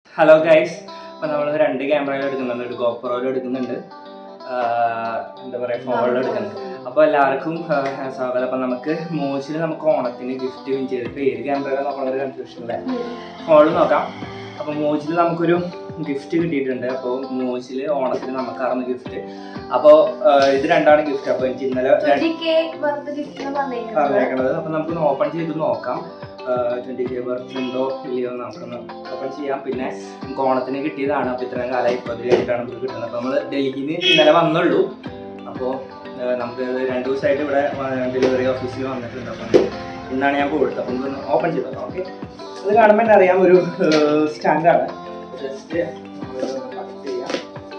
Hello guys അപ്പോൾ നമ്മൾ രണ്ട് ക്യാമറയിൽ എടുക്കുന്നുണ്ട് ഒരു ഗോപ്രോയിൽ എടുക്കുന്നുണ്ട് ആഹ് എന്താ പറയുക ഫോണിൽ എടുക്കുന്നുണ്ട് അപ്പോൾ എല്ലാവർക്കും ആഹ് സ്വാഗതം അപ്പോൾ നമുക്ക് മോശിൽ നമുക്ക് ഓണത്തിന് ഗിഫ്റ്റ് വിൻ ചെയ്തിട്ട് ഏത് ക്യാമറയിലാണ് നോക്കണത് കൺഫ്യൂഷനിലെ ഫോണിൽ നോക്കാം അപ്പോൾ മോച്ചിൽ നമുക്കൊരു ഗിഫ്റ്റ് കിട്ടിയിട്ടുണ്ട് അപ്പോൾ മോച്ചിൽ ഓണത്തിന് നമുക്കാർന്ന് ഗിഫ്റ്റ് അപ്പോൾ ഇത് രണ്ടാണ് ഗിഫ്റ്റ് അപ്പോൾ എനിക്ക് ഇന്നലെ രണ്ട് പറഞ്ഞേക്കണത് അപ്പൊ നമുക്കൊന്ന് ഓപ്പൺ ചെയ്ത് നോക്കാം ട്വന്റി കെ വർത്ത് ഉണ്ടോ ഇല്ലയോ എന്ന് നമുക്കൊന്ന് ഓപ്പൺ ചെയ്യാം പിന്നെ നമുക്ക് ഓണത്തിന് കിട്ടിയതാണ് അപ്പൊ ഇത്രയും കാലമായി ഇപ്പൊ അത് കഴിഞ്ഞിട്ടാണ് നമുക്ക് കിട്ടുന്നത് അപ്പൊ നമ്മള് ഡൽഹിയിൽ നിന്ന് ഇന്നലെ വന്നുള്ളൂ അപ്പോൾ നമുക്ക് ഇത് രണ്ട് ദിവസമായിട്ട് ഇവിടെ ഡെലിവറി ഓഫീസിൽ വന്നിട്ടുണ്ട് അപ്പം ഇന്നാണ് ഞാൻ കൊടുത്തത് അപ്പം ഒന്ന് ഓപ്പൺ ചെയ്ത് നോക്കാം ഓക്കെ അത് കാണുമ്പോൾ തന്നെ അറിയാം ഒരു സ്റ്റാൻഡാണ് ജസ്റ്റ് കട്ട് ചെയ്യാം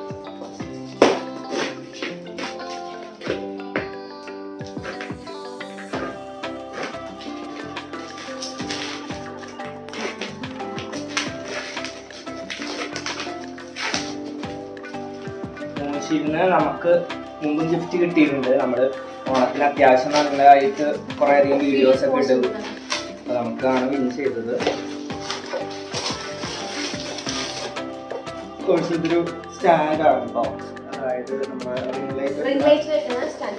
മൂശിന്ന് നമുക്ക് മുമ്പും ഗിഫ്റ്റ് കിട്ടിയിട്ടുണ്ട് നമ്മള് ഓണത്തിന് അത്യാവശ്യം നല്ലതായിട്ട് കുറെ അധികം വീഡിയോസ് ഒക്കെ ഇട്ടു അപ്പൊ നമുക്കാണ് വിൻ ചെയ്തത് കുറച്ച് ഇതൊരു സ്റ്റാൻഡ് ആണ് കേട്ടോ അതായത് നമ്മുടെ ring light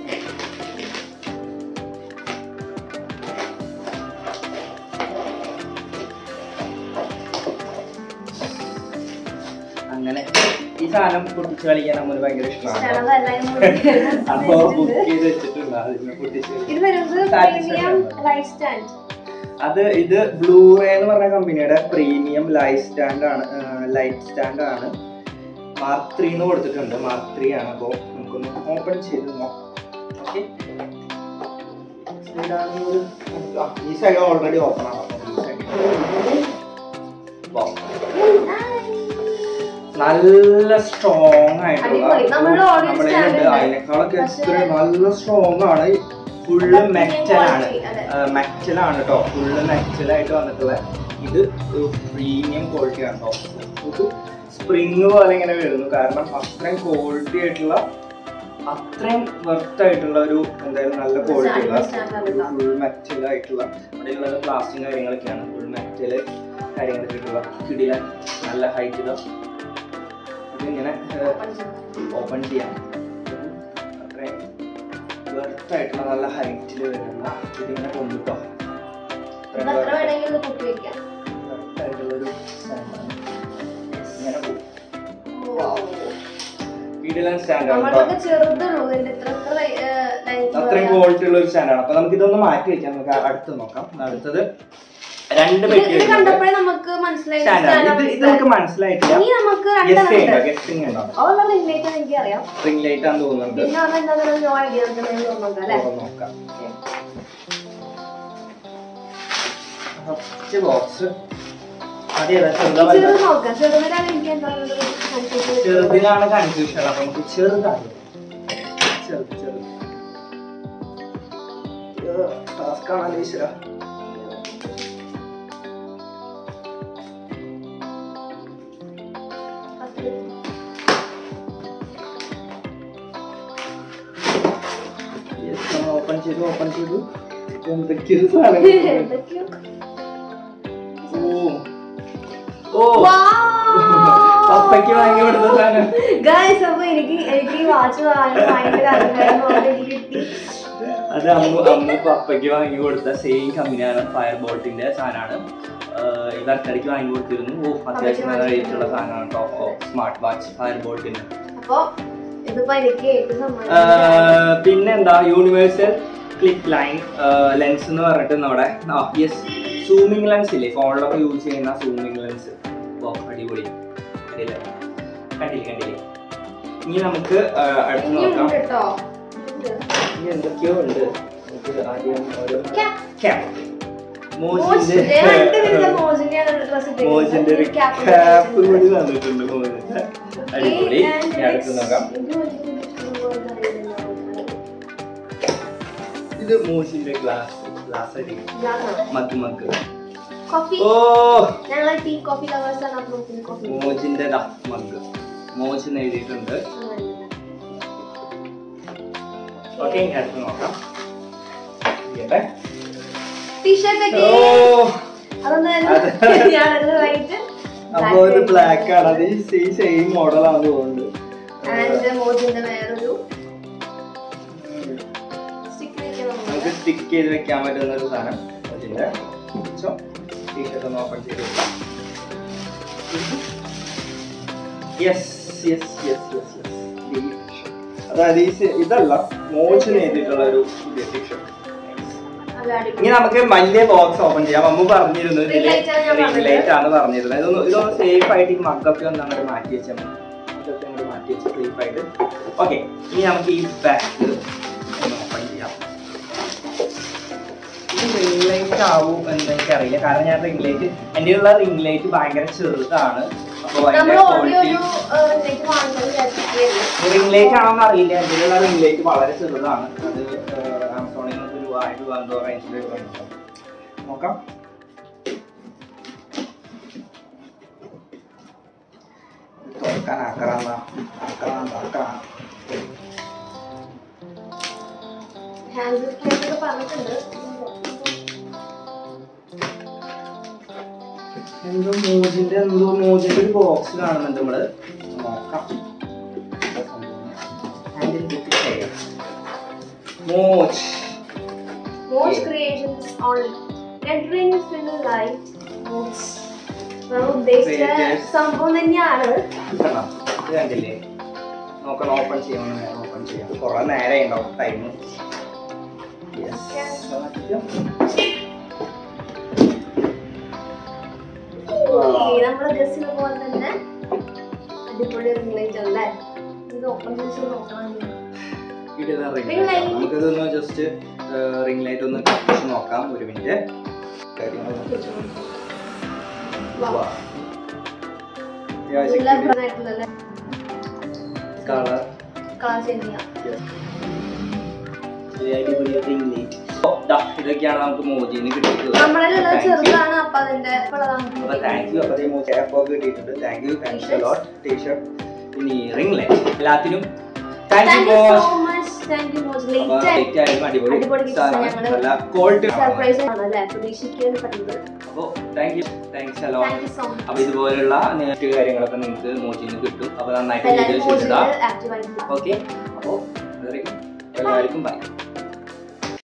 അങ്ങനെ ഈ സാധനം പൊട്ടിച്ച് കളിക്കാൻ നമ്മൾ ഭയങ്കര ഇഷ്ടമാണ് അപ്പൊ ബുക്ക് ചെയ്ത് വെച്ചിട്ടുണ്ട് അതിനെ പൊട്ടിച്ച് ഇത് വരുന്നത് പ്രീമിയം ലൈഫ് സ്റ്റാൻഡ് അത് ഇത് ബ്ലൂറേ എന്ന് പറഞ്ഞ കമ്പനിയുടെ പ്രീമിയം ലൈറ്റ് സ്റ്റാൻഡ് ആണ് ലൈറ്റ് സ്റ്റാൻഡ് ആണ് മാർക്ക് ത്രീ എന്ന് കൊടുത്തിട്ടുണ്ട് മാർക്ക് ത്രീ ആണ് അപ്പോൾ നമുക്കൊന്ന് ഓപ്പൺ ചെയ്ത് നോക്കാം ഓക്കെ ഈ സൈഡ് ഓൾറെഡി ഓപ്പൺ ആണ് അപ്പോൾ ഈ സൈഡ് നല്ല സ്ട്രോങ് ആയിട്ടുള്ള അടിപൊളി. നമ്മുടെ audio നമ്മുടെ stand ഉണ്ട്. ഉണ്ട്. അതിനേക്കാളൊക്കെ പക്ഷേ- എത്ര നല്ല സ്ട്രോങ് ആണ് ഫുള്ള് മെറ്റലാണ് quality, അതെ. മെറ്റലാണ് കേട്ടോ ഫുള്ള് മെറ്റലായിട്ട് വന്നിട്ടുള്ള ഇത് പ്രീമിയം ക്വാളിറ്റി ആണ് കേട്ടോ സ്പ്രിങ് പോലെ ഇങ്ങനെ വരുന്നു കാരണം അത്രയും ക്വാളിറ്റി ആയിട്ടുള്ള അത്രയും വർത്ത് ആയിട്ടുള്ള ഒരു എന്തായാലും നല്ല ക്വാളിറ്റി ഉള്ള stand ആണ് കേട്ടോ. ഫുൾ മെറ്റൽ ആയിട്ടുള്ള അവിടെയുള്ളത് പ്ലാസ്റ്റിക് കാര്യങ്ങളൊക്കെയാണ് ഫുൾ മെറ്റൽ കാര്യങ്ങളൊക്കെ ആയിട്ടുള്ള കിടില നല്ല ഹൈറ്റ് ഇതാ ഇതിങ്ങനെ ഓപ്പൺ ചെയ്യാം അത്രയും വർത്ത് ആയിട്ടുള്ള നല്ല ഹൈറ്റിൽ വരുന്ന ഇതിങ്ങനെ കൊണ്ടിട്ടോ ഇത് എത്ര വേണമെങ്കിലും ഇത് കുത്തി വെക്കാം ആയിട്ടുള്ളൊരു സാധനമാണ് ഇങ്ങനെ പോകും കിടിലൻ സ്റ്റാൻഡാണ് നമ്മളൊക്കെ ചെറുതുള്ളൂ ഇതിന്റെ ഇത്ര ഇത്ര length അത്രയും പറയാം. ക്വാളിറ്റി ഉള്ള ഒരു സ്റ്റാൻഡാണ് അപ്പൊ നമുക്ക് ഇതൊന്ന് മാറ്റി വെക്കാം നമുക്ക് അടുത്ത് നോക്കാം അടുത്തത് രണ്ട് ഇത് പെട്ടി ഇത് കണ്ടപ്പോഴേ നമുക്ക് മനസ്സിലായി സ്റ്റാൻഡാണ് ഇത് ഇത് നമുക്ക് മനസ്സിലായിട്ടില്ല ഇനി നമുക്ക് ഗസ്റ്റ് രണ്ടെണ്ണം ചെയ്യണ്ട ഉണ്ട് ഗസ്റ്റിംഗ് ഉണ്ടോ അവളുടെ റിംഗ്ലൈറ്റ് എനിക്ക് അറിയാം റിംഗ് ലൈറ്റ് ആണെന്ന് തോന്നുന്നുണ്ട് പിന്നെ പറഞ്ഞാൽ എന്താ നോ ഐഡിയ നമുക്ക് നോക്കാം അല്ലേ തുറന്ന് നോക്കാം ഫസ്റ്റ് ബോക്സ് അതെ അതെ ചെറുതാ വലുതാ? ചെറുത് നോക്കാം ചെറുതിലാണ് എനിക്ക് എന്താ കൺഫ്യൂഷൻ ചെറുതിലാണ് കൺഫ്യൂഷൻ അപ്പൊ നമുക്ക് ചെറുതാണ് ചെറുത് ചെറുത് ടാസ്ക് ആണല്ലോ ഈശ്വര ഓപ്പൺ ചെയ്തു ഓപ്പൺ ചെയ്തു എന്തൊക്കെയോ സാധനങ്ങൾ എന്തൊക്കെയോ ഓ ഓ പപ്പയ്ക്ക് വാങ്ങി കൊടുത്ത സാധനം ഗൈസ് അപ്പൊ എനിക്ക് എനിക്ക് ഈ വാച്ച് വാങ്ങാൻ ഭയങ്കര ആഗ്രഹമായിരുന്നു അതുകൊണ്ട് എനിക്ക് കിട്ടി അത് അമ്മു അമ്മു പപ്പയ്ക്ക് വാങ്ങി കൊടുത്ത സെയിം കമ്പനിയാണ് ഫയർ ബോൾട്ടിന്റെ സാധനമാണ് ഈ ബർത്ത്ഡേക്ക് വാങ്ങി കൊടുത്തിരുന്നു ഓ അത്യാവശ്യം നല്ല റേറ്റ് ഉള്ള സാധനമാണ് കേട്ടോ സ്മാർട്ട് വാച്ച് ഫയർ ബോൾട്ടിന് അപ്പൊ ഇതിപ്പോ എനിക്ക് ഏറ്റവും സമ്മാനിച്ച പിന്നെ എന്താ യൂണിവേഴ്സൽ ക്ലിക്ക് ലൈൻ ലെൻസ് എന്ന് പറഞ്ഞിട്ട് നമ്മുടെ യെസ് സൂമിങ് ലെൻസ് ഇല്ലേ ഫോണിലൊക്കെ യൂസ് ചെയ്യുന്ന സൂമിങ് ലെൻസ് ഓ അടിപൊളി കണ്ടില്ലേ കണ്ടില്ലേ കണ്ടില്ലേ ഇനി നമുക്ക് ആ, അടുത്ത് ഇനിയുണ്ട് നോക്കാം കേട്ടോ ഇനി എന്തൊക്കെയോ ഉണ്ട് നമുക്ക് ആദ്യം ഓരോ Cap. ക്യാപ് മോജിന്റെ മോജിന്റെ രണ്ടുപേരുടെ മോജിന്റെയാണ് ഡ്രസ് മോജിന്റെ ഒരു ക്യാപ്പ് കൂടി തന്നിട്ടുണ്ട് മോജിന്റെ അടിപൊളി ഇനി അടുത്ത് നോക്കാം ഇത് മോജിന്റെ ഗ്ലാസ് ഗ്ലാസ് അടി മഗ് മഗ് കോഫി ഓ ഞങ്ങൾ ടീ കോഫി ലവേഴ്സ് ആണ് അപ്പൊ നമുക്ക് കോഫി മോജിന്റെ മഗ് മോജ് എന്ന് എഴുതിയിട്ടുണ്ട് ഓക്കെ ഇനി അടുത്ത് നോക്കാം ഇരിക്കട്ടെ. ടീഷർട്ട് ഓ ഒക്കെ അതൊന്ന് അത്. ഞാനത് വൈകിട്ട് അപ്പൊ ഇത് ബ്ലാക്ക് ആണ് അത് ഈ സെയിം മോഡലാണ് തോന്നുന്നത് ആൻഡ് മോജിന്റെ വേറൊരു സ്റ്റിക്ക് നമുക്ക് സ്റ്റിക്ക് ചെയ്ത് വെക്കാൻ പറ്റുന്ന ഒരു സാധനം അതിന്റെ ടീഷർട്ട് ഒന്ന് ഓപ്പൺ ചെയ്ത് yes yes yes yes yes അതായത് ഈ സെ- ഇതല്ല മോച്ചിന് എഴുതിയിട്ടുള്ള ഒരു പുതിയ ടീഷർട്ട് ഇനി നമുക്ക് വലിയ ബോക്സ് ഓപ്പൺ ചെയ്യാം അമ്മ പറഞ്ഞിരുന്നു Ring light ആണ് ഞാൻ പറഞ്ഞത്. ലൈറ്റ് ആണ് പറഞ്ഞിരുന്നത് ഇതൊന്ന് ഇതൊന്ന് സേഫ് ആയിട്ട് ഈ മഗ്ഗൊക്കെ ഒന്ന് അങ്ങോട്ട് മാറ്റി വെച്ചാൽ മതി ഇതൊക്കെ അങ്ങോട്ട് മാറ്റി വെച്ച് സേഫ് ആയിട്ട് ഓക്കെ ഇനി നമുക്ക് ഈ ബാക്ക് ഒന്ന് ഓപ്പൺ ചെയ്യാം ഇത് റിംഗ് ലൈറ്റ് ആവും എന്ന് എനിക്കറിയില്ല കാരണം ഞാൻ റിംഗ് ലൈറ്റ് എൻ്റെ ഉള്ള റിംഗ് ലൈറ്റ് ഭയങ്കര ചെറുതാണ് അപ്പോൾ നമ്മൾ അതിന്റെ ഓൾറെഡി ക്വാളിറ്റി ഒരു നെറ്റ് വാങ്ങിച്ചത് വിചാരിച്ചിട്ടില്ല റിംഗ് ലൈറ്റ് ആണെന്ന് അറിയില്ല എൻ്റെ ഉള്ള റിംഗ് ലൈറ്റ് വളരെ ചെറുതാണ് അത് ആമസോണിൽ നിന്ന് ഒരു ആയിരം രൂപ എന്തോ റേഞ്ചിൽ നോക്കാം തുറക്കാൻ ആക്കറാന്ന ആക്കറാന്ന ആക്കറാന്ന ഹാൻഡ് ഒക്കെ പറഞ്ഞിട്ടുണ്ട് എന്തോ മോജിന്റെ എന്തോ മോജിന്റെ ഒരു ബോക്സ് കാണുന്നുണ്ട് നമ്മള് നോക്കാം എന്താ സംഭവം? Handle with care. Moj most Yeah. Creations on red ring fill light most നമ്മൾ ഉദ്ദേശിച്ച Creators. സംഭവം തന്നെയാണ് കണ്ടോ? ഇത് കണ്ടില്ലേ നോക്കണം ഓപ്പൺ ചെയ്യാം ഒന്ന് നേരെ ഓപ്പൺ ചെയ്യാം കുറെ നേരെ ഉണ്ടാവും ടൈം നമ്മുടെ ഡ്രസ്സിനെ പോലെ തന്നെ അടിപൊളി റിംഗ് ലൈറ്റ് അല്ലേ ഇത് ഓപ്പൺ ചെയ്ത് നോക്കണം Ring light. നമുക്കിതൊന്ന് ജസ്റ്റ് റിംഗ് ലൈറ്റ് ഒന്ന് കത്തിച്ച് നോക്കാം ഒരു മിനിറ്റ് Wow. നല്ല ബ്രൈറ്റായിട്ടുള്ള കളർ കളർ ചേഞ്ച് ചെയ്യാം ഇതൊക്കെയാണ് നമുക്ക് മോജിന്ന് കിട്ടിയിട്ടുള്ളത് നമ്മുടെ Thank you. ചെറുതാണ് അപ്പൊ അതിന്റെ അപ്പൊ ഉള്ളതാണ് താങ്ക് യു അപ്പൊ മോജാപ്പോ കിട്ടിയിട്ടുണ്ട് thank you thanks lot T-shirt ഇനി റിംഗ് ലൈറ്റ് എല്ലാത്തിനും thank thank you you Moj so much thank you much അപ്പൊ ലേറ്റ് late ആയാലും അടിപൊളി അടിപൊളി gifts സാധനം. ഞങ്ങള് നല്ല ക്വാളിറ്റി സർപ്രൈസ് ആണ് അല്ലേ പ്രതീക്ഷിക്കാൻ പറ്റുന്നത് അപ്പൊ thank you thanks a lot thank you so much അപ്പൊ ഇതുപോലുള്ള നേരിട്ട് കാര്യങ്ങളൊക്കെ നിങ്ങൾക്ക് മോജിന്ന് കിട്ടും അപ്പൊ നന്നായിട്ട് എല്ലാവരും വീഡിയോസ് ഇടാം ആക്റ്റീവ് ആയിട്ട് ഓക്കെ അപ്പോൾ എല്ലാവർക്കും ബൈ